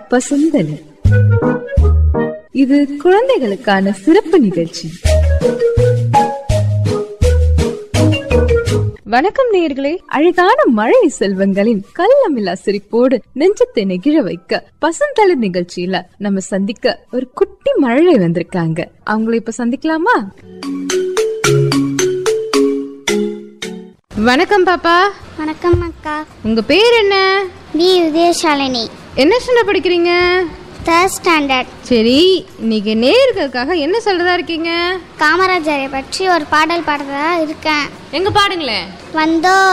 பசுந்தலி இது குழந்தைகளுக்கான சிறப்பு நிகழ்ச்சி வணக்கம் நேயர்களே அழகான மழை செல்வங்களின் கள்ளமில்லா சிரிப்போடு நெஞ்சத்தை நெகிழ வைக்க பசுந்தளி நிகழ்ச்சியில நம்ம சந்திக்க ஒரு குட்டி மழலை வந்திருக்காங்க அவங்கள இப்ப சந்திக்கலாமா வணக்கம் பாப்பா வணக்கம் அக்கா உங்க பேர் என்ன பி உதயசாலினி என்ன சொன்ன படிக்கிறீங்க தேர்ட் ஸ்டாண்டர்ட் சரி இன்னைக்கு நேர்களுக்காக என்ன சொல்றதா இருக்கீங்க காமராஜரை பற்றி ஒரு பாடல் பாடுறதா இருக்கேன் எங்க பாடுங்களேன் வந்தோ